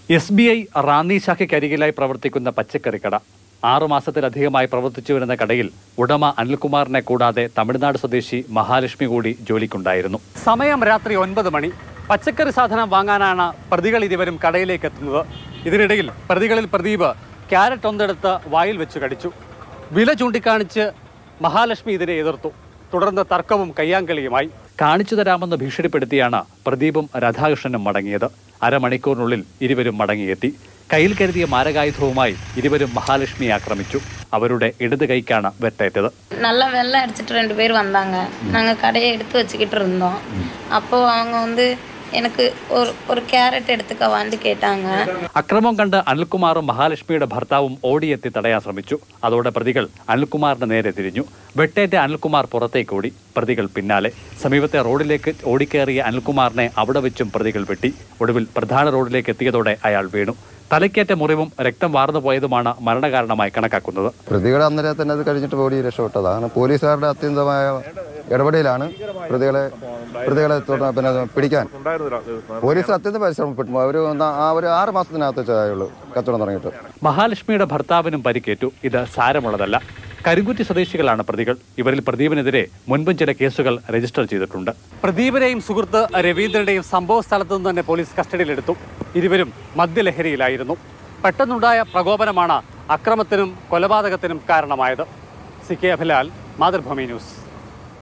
S B I Ranni ശാഖയ്ക്കരികിലായി പ്രവർത്തിക്കുന്ന പച്ചക്കറി കട ആറുമാസത്തിലധികമായി പ്രവർത്തിച്ചു വരുന്ന കടയിൽ ഉടമ അനിൽകുമാറിനെ കൂടാതെ തമിഴ്നാട് സ്വദേശി മഹാലക്ഷ്മി കൂടി ജോലിക്കുണ്ടായിരുന്നു സമയം രാത്രി ഒൻപത് മണി പച്ചക്കറി സാധനം വാങ്ങാനാണ് പ്രതികൾ ഇരുവരും കടയിലേക്ക് എത്തുന്നത് ഇതിനിടയിൽ പ്രതികളിൽ പ്രദീപ് ക്യാരറ്റ് ഒന്നെടുത്ത് വായിൽ വെച്ച് കടിച്ചു വില ചൂണ്ടിക്കാണിച്ച് മഹാലക്ഷ്മി ഇതിനെ എതിർത്തു തുടർന്ന് തർക്കവും കയ്യാങ്കളിയുമായി കാണിച്ചു തരാമെന്ന് ഭീഷണിപ്പെടുത്തിയാണ് പ്രദീപും രാധാകൃഷ്ണനും മടങ്ങിയത് അരമണിക്കൂറിനുള്ളിൽ ഇരുവരും മടങ്ങിയെത്തി കയ്യിൽ കരുതിയ മാരകായുധവുമായി ഇരുവരും മഹാലക്ഷ്മിയെ ആക്രമിച്ചു അവരുടെ ഇടത് കൈക്കാണ് വെട്ടേറ്റത് நல்லா வெள்ளம் அடிச்சிட்டு ரெண்டு பேர் வந்தாங்க நாங்கள் கடையை எடுத்து வச்சுக்கிட்டு இருந்தோம் அப்போது அவங்க வந்து எனக்கு ஒரு ஒரு கேரட் எடுத்துக்கவான்னு கேட்டாங்க അക്രമം കണ്ട് അനിൽകുമാറും മഹാലക്ഷ്മിയുടെ ഭർത്താവും ഓടിയെത്തി തടയാൻ ശ്രമിച്ചു അതോടെ പ്രതികൾ അനിൽകുമാറിന് നേരെ തിരിഞ്ഞു വെട്ടേറ്റ അനിൽകുമാർ പുറത്തേക്ക് ഓടി പ്രതികൾ പിന്നാലെ സമീപത്തെ റോഡിലേക്ക് ഓടിക്കേറിയ അനിൽകുമാറിനെ അവിടെ വെച്ചും പ്രതികൾ വെട്ടി ഒടുവിൽ പ്രധാന റോഡിലേക്ക് എത്തിയതോടെ അയാൾ വീണു തലയ്ക്കേറ്റ മുറിവും രക്തം വാർന്നു പോയതുമാണ് മരണകാരണമായി കണക്കാക്കുന്നത് പ്രതികളെ അന്നേരം തന്നെ അത് കഴിഞ്ഞിട്ട് ഓടി രക്ഷപ്പെട്ടതാണ് പോലീസുകാരുടെ അത്യന്തമായ ഇടപെടലാണ് പ്രതികളെ പ്രതികളെ തുട- പിന്നെ പിടിക്കാൻ പോലീസ് അത്യന്തം പരിശ്രമപ്പെട്ടു അവർ ആ ഒരു ആറ് മാസത്തിനകത്ത് വെച്ചായുള്ളൂ കച്ചവടം തുടങ്ങിയിട്ട് മഹാലക്ഷ്മിയുടെ ഭർത്താവിനും പരിക്കേറ്റു ഇത് സാരമുള്ളതല്ല കരിങ്കുറ്റി സ്വദേശികളാണ് പ്രതികൾ ഇവരിൽ പ്രദീപിനെതിരെ മുൻപും ചില കേസുകൾ രജിസ്റ്റർ ചെയ്തിട്ടുണ്ട് പ്രദീപിനെയും സുഹൃത്ത് രവീന്ദ്രന്റെയും സംഭവ സ്ഥലത്തു നിന്ന് തന്നെ പോലീസ് കസ്റ്റഡിയിലെടുത്തു ഇരുവരും മദ്യലഹരിയിലായിരുന്നു പെട്ടെന്നുണ്ടായ പ്രകോപനമാണ് അക്രമത്തിനും കൊലപാതകത്തിനും കാരണമായത് C K Abhilal Mathrubhumi news